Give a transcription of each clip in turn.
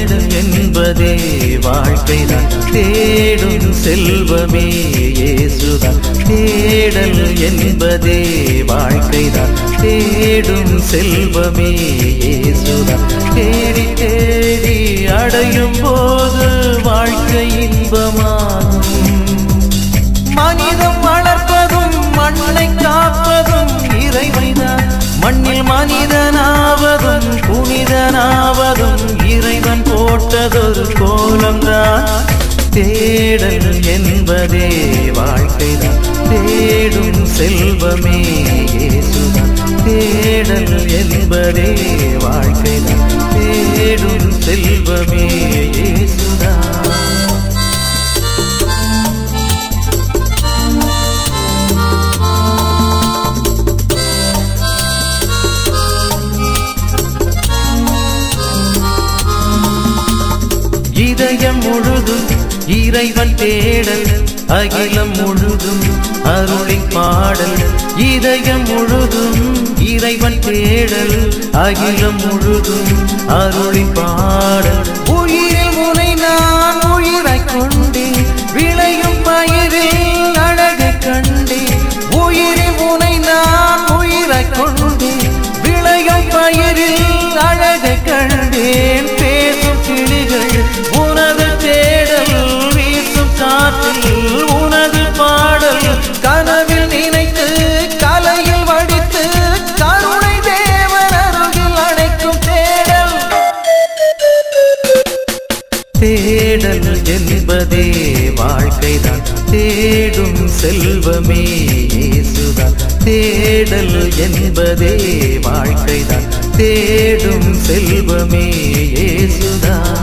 தேடல் என்பதே வாழ்க்கைதான் தேடும் செல்வமே இயேசுதான் தேடல் என்பதே வாழ்க்கைதான் தேடும் செல்வமே இயேசுதான் தேடி தேடி அடையும் போது வாழ்க்கை இன்பமாகும் மனிதம் வளர்ப்பதும் மண்ணை காப்பதும் இறைவன்தான் மண்ணில் மனிதனாவதும் புனிதனாவதும் இறைவன் போட்டதொரு கோலம்தான் தேடல் என்பதே வாழ்க்கைதான் தேடும் செல்வமே இயேசுதான் தேடல் என்பதே வாழ்க்கைதான் தேடும் செல்வமே இயேசுதான் இதயம் முழுதும் இறைவன் தேடல் அகிலம் முழுதும் அருளின் பாடல் இதயம் முழுதும் இறைவன் தேடல் அகிலம் முழுதும் அருளின் பாடல் உயிரில் முனை நான் உயிரைக் கொண்டேன் விளையும் பயிரில் அழகை கண்டேன் உயிரில் முனை நான் உயிரைக் கொண்டேன் விளையும் பயிரில் அழகை கண்டேன் பேசும் கிளிகள் உனது தேடல் வீசும் காற்றில் உனது பாடல் கனவில் நினைத்து கலையில் வடித்து கருணை தேவன் அருகில் அடைக்கும் தேடல் தேடல் என்பதே வாழ்க்கைதான் தேடும் செல்வமே இயேசுதான் தேடல் என்பதே வாழ்க்கைதான் தேடும் செல்வமே இயேசுதான்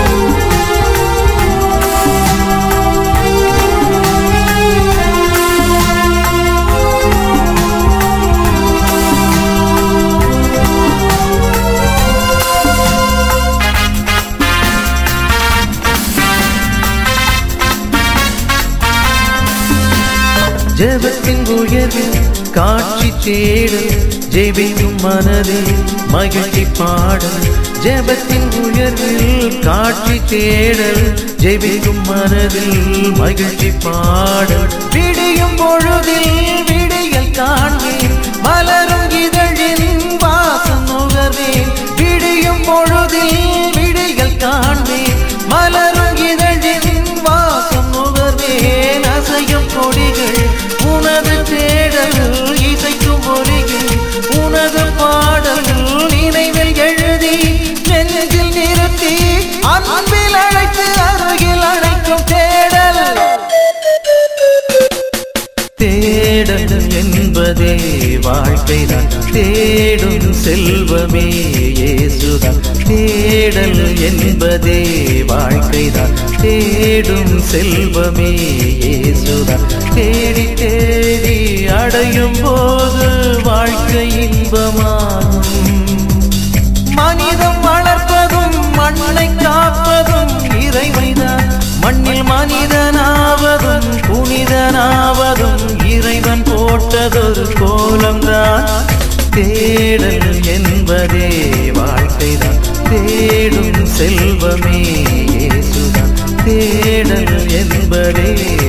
ஜெபத்தின் உயர்வில் காட்சி தேடல் ஜெபிக்கும் மனதில் மகிழ்ச்சி பாடல் ஜெபத்தின் உயர்வில் காட்சி தேடல் ஜெபிக்கும் மனதில் மகிழ்ச்சி பாடல் விடியும் பொழுதில் விடியல் காண்பேன் மலரும் இதழின் வாசம் நுகர்வேன் விடியும் பொழுதில் விடியல் காண்பேன் மலரும் இதழின் வாசம் நுகர்வேன் அசையும் கொடிகள் உனது தேடல் இசைக்கும் ஒலிகள் உனது பாடல் நினைவில் எழுதி நெஞ்சில் நிறுத்தி அன்பில் அழைத்து அருகில் அழைக்கும் தேடல் தேடல் என்பதே வாழ்க்கைதான் தேடும் செல்வமே இயேசுதான் தேடல் என்பதே வாழ்க்கைதான் தேடும் செல்வமே இயேசுதான் தேடி தேடி அடையும் போது வாழ்க்கை இன்பமாகும் மனிதம் வளர்ப்பதும் மண்ணை காப்பதும் இறைவன்தான் மண்ணில் மனிதனாவதும் புனிதனாவதும் இறைவன் போட்டதொரு கோலம்தான் தேடல் என்பதே வாழ்க்கைதான் தேடும் செல்வமே இயேசுதான் தேடல் என்பதே